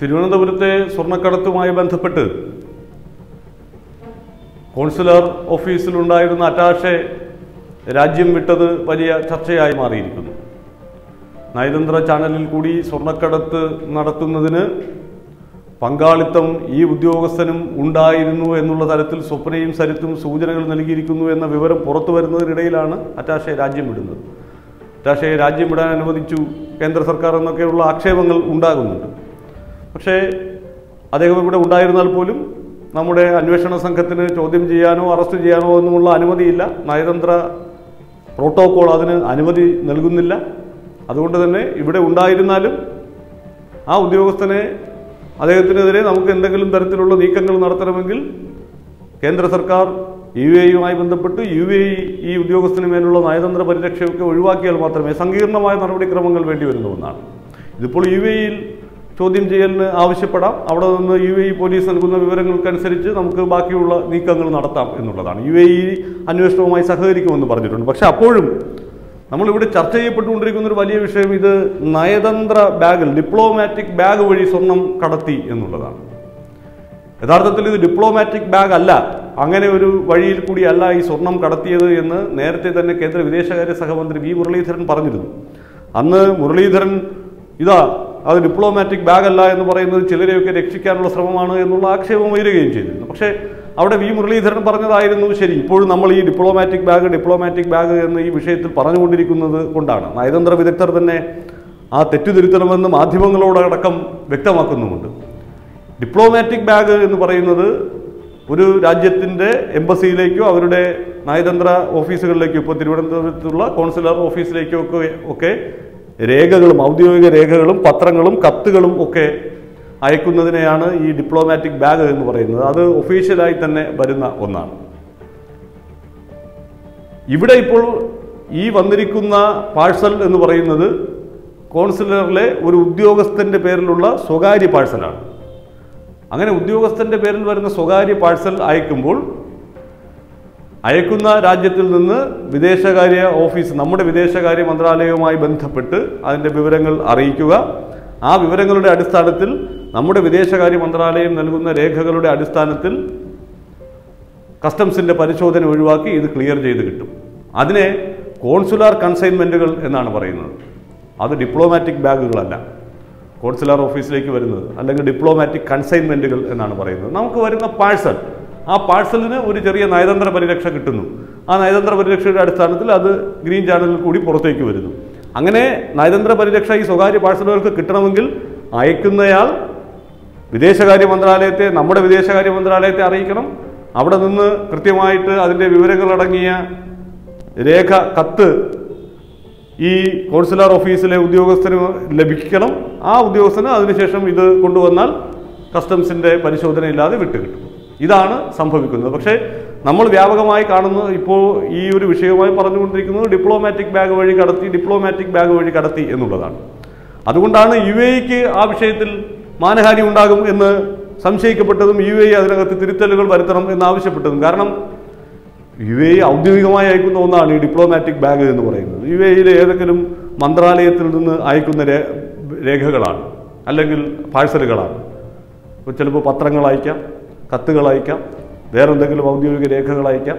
തിരുവനന്തപുരത്തെ സ്വർണ്ണക്കടത്തുമായി ബന്ധപ്പെട്ട് consular ഓഫീസിലുണ്ടായിരുന്ന attache രാജ്യം വിട്ടത് വലിയ ചർച്ചയായി മാറിയിരിക്കുന്നു നയതന്ത്ര ചാനലിൽ കൂടി സ്വർണ്ണക്കടത്ത് നടത്തുന്നതിന് പങ്കാളിത്തം ഈ ഉദ്യോഗസ്ഥനും ഉണ്ടായിരുന്നു എന്നുള്ള തരത്തിൽ സ്വപ്നയും സരിത്തും സൂചനകൾ നൽകിയിരിക്കുന്നു എന്ന വിവരം പുറത്തു വരുന്നതിനിടയിലാണ് അറ്റാഷെ രാജ്യം വിടുന്നത് അറ്റാഷയെ രാജ്യം വിടാൻ അനുവദിച്ചു കേന്ദ്ര സർക്കാർ എന്നൊക്കെയുള്ള ആക്ഷേപങ്ങൾ ഉണ്ടാകുന്നുണ്ട് പക്ഷേ അദ്ദേഹം ഇവിടെ ഉണ്ടായിരുന്നാൽ പോലും നമ്മുടെ അന്വേഷണ സംഘത്തിന് ചോദ്യം ചെയ്യാനോ അറസ്റ്റ് ചെയ്യാനോ ഒന്നുമുള്ള അനുമതിയില്ല നയതന്ത്ര പ്രോട്ടോകോൾ അതിന് അനുമതി നൽകുന്നില്ല അതുകൊണ്ട് തന്നെ ഇവിടെ ഉണ്ടായിരുന്നാലും ആ ഉദ്യോഗസ്ഥനെ അദ്ദേഹത്തിനെതിരെ നമുക്ക് എന്തെങ്കിലും തരത്തിലുള്ള നീക്കങ്ങൾ നടത്തണമെങ്കിൽ കേന്ദ്ര സർക്കാർ യു എയുമായി ബന്ധപ്പെട്ട് യു എ ഇ ഈ ഉദ്യോഗസ്ഥന് മേലുള്ള നയതന്ത്ര പരിരക്ഷയൊക്കെ ഒഴിവാക്കിയാൽ മാത്രമേ സങ്കീർണമായ നടപടിക്രമങ്ങൾ വേണ്ടി വരുന്ന ഒന്നാണ് ഇതിപ്പോൾ യു എ ഇയിൽ ചോദ്യം ചെയ്യലിന് ആവശ്യപ്പെടാം അവിടെ നിന്ന് യു എ ഇ പോലീസ് നൽകുന്ന വിവരങ്ങൾക്കനുസരിച്ച് നമുക്ക് ബാക്കിയുള്ള നീക്കങ്ങൾ നടത്താം എന്നുള്ളതാണ് യു എ ഇ അന്വേഷണവുമായി സഹകരിക്കുമെന്ന് പറഞ്ഞിട്ടുണ്ട് പക്ഷെ അപ്പോഴും നമ്മളിവിടെ ചർച്ച ചെയ്യപ്പെട്ടുകൊണ്ടിരിക്കുന്ന ഒരു വലിയ വിഷയം ഇത് നയതന്ത്ര ബാഗിൽ ഡിപ്ലോമാറ്റിക് ബാഗ് വഴി സ്വർണം കടത്തി എന്നുള്ളതാണ് യഥാർത്ഥത്തിൽ ഇത് ഡിപ്ലോമാറ്റിക് ബാഗ് അല്ല അങ്ങനെ ഒരു വഴിയിൽ കൂടി അല്ല ഈ സ്വർണം കടത്തിയത് എന്ന് നേരത്തെ തന്നെ കേന്ദ്ര വിദേശകാര്യ സഹമന്ത്രി വി മുരളീധരൻ പറഞ്ഞിരുന്നു അന്ന് മുരളീധരൻ ഇതാ അത് ഡിപ്ലോമാറ്റിക് ബാഗ് അല്ല എന്ന് പറയുന്നത് ചിലരെയൊക്കെ രക്ഷിക്കാനുള്ള ശ്രമമാണ് എന്നുള്ള ആക്ഷേപം ഉയരുകയും ചെയ്തിരുന്നു പക്ഷേ അവിടെ വി മുരളീധരൻ പറഞ്ഞതായിരുന്നു ശരി ഇപ്പോഴും നമ്മൾ ഈ ഡിപ്ലോമാറ്റിക് ബാഗ് ഡിപ്ലോമാറ്റിക് ബാഗ് എന്ന് ഈ വിഷയത്തിൽ പറഞ്ഞുകൊണ്ടിരിക്കുന്നത് കൊണ്ടാണ് നയതന്ത്ര വിദഗ്ധർ തന്നെ ആ തെറ്റുതിരുത്തണമെന്ന് മാധ്യമങ്ങളോടടക്കം വ്യക്തമാക്കുന്നുമുണ്ട് ഡിപ്ലോമാറ്റിക് ബാഗ് എന്ന് പറയുന്നത് ഒരു രാജ്യത്തിൻ്റെ എംബസിയിലേക്കോ അവരുടെ നയതന്ത്ര ഓഫീസുകളിലേക്കോ ഇപ്പോൾ തിരുവനന്തപുരത്തുള്ള കോൺസുലർ ഓഫീസിലേക്കോ ഒക്കെ ഒക്കെ രേഖകളും ഔദ്യോഗിക രേഖകളും പത്രങ്ങളും കത്തുകളും ഒക്കെ അയക്കുന്നതിനെയാണ് ഈ ഡിപ്ലോമാറ്റിക് ബാഗ് എന്ന് പറയുന്നത് അത് ഒഫീഷ്യലായി തന്നെ വരുന്ന ഒന്നാണ് ഇവിടെ ഇപ്പോൾ ഈ വന്നിരിക്കുന്ന പാഴ്സൽ എന്ന് പറയുന്നത് കോൺസുലറിലെ ഒരു ഉദ്യോഗസ്ഥന്റെ പേരിലുള്ള സ്വകാര്യ പാഴ്സലാണ് അങ്ങനെ ഉദ്യോഗസ്ഥന്റെ പേരിൽ വരുന്ന സ്വകാര്യ പാഴ്സൽ അയക്കുമ്പോൾ അയക്കുന്ന രാജ്യത്തിൽ നിന്ന് വിദേശകാര്യ ഓഫീസ് നമ്മുടെ വിദേശകാര്യ മന്ത്രാലയവുമായി ബന്ധപ്പെട്ട് അതിൻ്റെ വിവരങ്ങൾ അറിയിക്കുക ആ വിവരങ്ങളുടെ അടിസ്ഥാനത്തിൽ നമ്മുടെ വിദേശകാര്യ മന്ത്രാലയം നൽകുന്ന രേഖകളുടെ അടിസ്ഥാനത്തിൽ കസ്റ്റംസിൻ്റെ പരിശോധന ഒഴിവാക്കി ഇത് ക്ലിയർ ചെയ്ത് കിട്ടും അതിനെ കോൺസുലാർ കൺസൈൻമെൻറ്റുകൾ എന്നാണ് പറയുന്നത് അത് ഡിപ്ലോമാറ്റിക് ബാഗുകളല്ല കോൺസുലാർ ഓഫീസിലേക്ക് വരുന്നത് അല്ലെങ്കിൽ ഡിപ്ലോമാറ്റിക് കൺസൈൻമെൻറ്റുകൾ എന്നാണ് പറയുന്നത് നമുക്ക് വരുന്ന പാഴ്സൽ ആ പാഴ്സലിന് ഒരു ചെറിയ നയതന്ത്ര പരിരക്ഷ കിട്ടുന്നു ആ നയതന്ത്ര പരിരക്ഷയുടെ അടിസ്ഥാനത്തിൽ അത് ഗ്രീൻ ചാനലിൽ കൂടി പുറത്തേക്ക് വരുന്നു അങ്ങനെ നയതന്ത്ര പരിരക്ഷ ഈ സ്വകാര്യ പാഴ്സലുകൾക്ക് കിട്ടണമെങ്കിൽ അയക്കുന്നയാൾ വിദേശകാര്യ മന്ത്രാലയത്തെ നമ്മുടെ വിദേശകാര്യ മന്ത്രാലയത്തെ അറിയിക്കണം അവിടെ നിന്ന് കൃത്യമായിട്ട് അതിൻ്റെ വിവരങ്ങളടങ്ങിയ രേഖ കത്ത് ഈ കോൺസുലാർ ഓഫീസിലെ ഉദ്യോഗസ്ഥന് ലഭിക്കണം ആ ഉദ്യോഗസ്ഥന് അതിനുശേഷം ഇത് കൊണ്ടുവന്നാൽ കസ്റ്റംസിൻ്റെ പരിശോധനയില്ലാതെ വിട്ടുകിട്ടും ഇതാണ് സംഭവിക്കുന്നത് പക്ഷേ നമ്മൾ വ്യാപകമായി കാണുന്നത് ഇപ്പോൾ ഈ ഒരു വിഷയവുമായി പറഞ്ഞുകൊണ്ടിരിക്കുന്നത് ഡിപ്ലോമാറ്റിക് ബാഗ് വഴി കടത്തി ഡിപ്ലോമാറ്റിക് ബാഗ് വഴി കടത്തി എന്നുള്ളതാണ് അതുകൊണ്ടാണ് യു എക്ക് ആ വിഷയത്തിൽ മാനഹാനി ഉണ്ടാകും എന്ന് സംശയിക്കപ്പെട്ടതും യു എ അതിനകത്ത് തിരുത്തലുകൾ വരുത്തണം എന്ന് ആവശ്യപ്പെട്ടതും കാരണം യു എ ഔദ്യോഗികമായി അയക്കുന്ന ഒന്നാണ് ഈ ഡിപ്ലോമാറ്റിക് ബാഗ് എന്ന് പറയുന്നത് യു എയിലെ ഏതെങ്കിലും മന്ത്രാലയത്തിൽ നിന്ന് അയക്കുന്ന രേ- രേഖകളാണ് അല്ലെങ്കിൽ പാഴ്സലുകളാണ് ഇപ്പോൾ ചിലപ്പോൾ പത്രങ്ങൾ അയക്കാം കത്തുകൾ അയക്കാം വേറെന്തെങ്കിലും ഔദ്യോഗിക രേഖകൾ അയക്കാം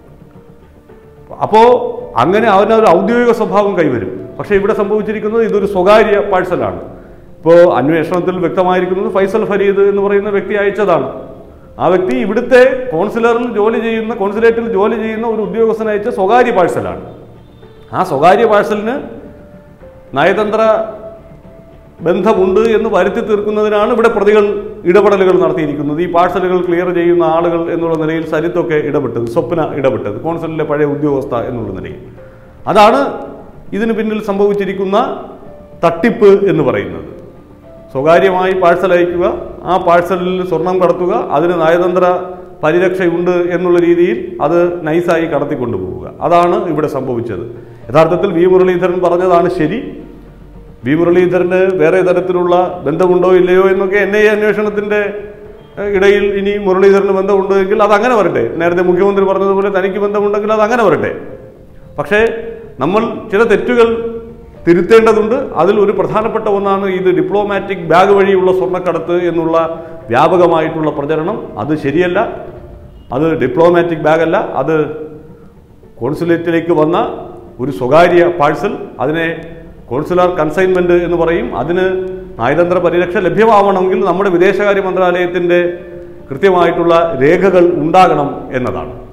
അപ്പോൾ അങ്ങനെ അവനൊരു ഔദ്യോഗിക സ്വഭാവം കൈവരും പക്ഷേ ഇവിടെ സംഭവിച്ചിരിക്കുന്നത് ഇതൊരു സ്വകാര്യ പാഴ്സലാണ് ഇപ്പോൾ അന്വേഷണത്തിൽ വ്യക്തമായിരിക്കുന്നത് ഫൈസൽ ഫരീദ് എന്ന് പറയുന്ന വ്യക്തി അയച്ചതാണ് ആ വ്യക്തി ഇവിടുത്തെ കോൺസുലറിൽ ജോലി ചെയ്യുന്ന കോൺസുലേറ്റിൽ ജോലി ചെയ്യുന്ന ഒരു ഉദ്യോഗസ്ഥൻ അയച്ച സ്വകാര്യ പാഴ്സലാണ് ആ സ്വകാര്യ പാഴ്സലിന് നയതന്ത്ര ബന്ധമുണ്ട് എന്ന് വരുത്തി തീർക്കുന്നതിനാണ് ഇവിടെ പ്രതികൾ ഇടപെടലുകൾ നടത്തിയിരിക്കുന്നത് ഈ പാഴ്സലുകൾ ക്ലിയർ ചെയ്യുന്ന ആളുകൾ എന്നുള്ള നിലയിൽ സരിത്തൊക്കെ ഇടപെട്ടത് സ്വപ്ന ഇടപെട്ടത് കോൺസുലിലെ പഴയ ഉദ്യോഗസ്ഥ എന്നുള്ള നിലയിൽ അതാണ് ഇതിന് പിന്നിൽ സംഭവിച്ചിരിക്കുന്ന തട്ടിപ്പ് എന്ന് പറയുന്നത് സ്വകാര്യമായി പാഴ്സൽ അയക്കുക ആ പാഴ്സലിൽ സ്വർണം കടത്തുക അതിന് നയതന്ത്ര പരിരക്ഷയുണ്ട് എന്നുള്ള രീതിയിൽ അത് നൈസായി കടത്തിക്കൊണ്ടുപോവുക അതാണ് ഇവിടെ സംഭവിച്ചത് യഥാർത്ഥത്തിൽ വി മുരളീധരൻ പറഞ്ഞതാണ് ശരി വി മുരളീധരന് വേറെ തരത്തിലുള്ള ബന്ധമുണ്ടോ ഇല്ലയോ എന്നൊക്കെ എൻ ഐ എ അന്വേഷണത്തിന്റെ ഏഹ്, ഇടയിൽ ഇനി മുരളീധരന് ബന്ധമുണ്ട് എങ്കിൽ അത് അങ്ങനെ വരട്ടെ നേരത്തെ മുഖ്യമന്ത്രി പറഞ്ഞതുപോലെ തനിക്ക് ബന്ധമുണ്ടെങ്കിൽ അത് അങ്ങനെ വരട്ടെ പക്ഷേ നമ്മൾ ചില തെറ്റുകൾ തിരുത്തേണ്ടതുണ്ട് അതിൽ ഒരു പ്രധാനപ്പെട്ട ഒന്നാണ് ഇത് ഡിപ്ലോമാറ്റിക് ബാഗ് വഴിയുള്ള സ്വർണ്ണക്കടത്ത് എന്നുള്ള വ്യാപകമായിട്ടുള്ള പ്രചരണം അത് ശരിയല്ല അത് ഡിപ്ലോമാറ്റിക് ബാഗല്ല അത് കോൺസുലേറ്റിലേക്ക് വന്ന ഒരു സ്വകാര്യ പാഴ്സൽ അതിനെ കോൺസുലാർ കൺസൈൻമെന്റ് എന്ന് പറയും അതിന് നയതന്ത്ര പരിരക്ഷ ലഭ്യമാവണമെങ്കിൽ നമ്മുടെ വിദേശകാര്യ മന്ത്രാലയത്തിൻ്റെ കൃത്യമായിട്ടുള്ള രേഖകൾ ഉണ്ടാകണം എന്നതാണ്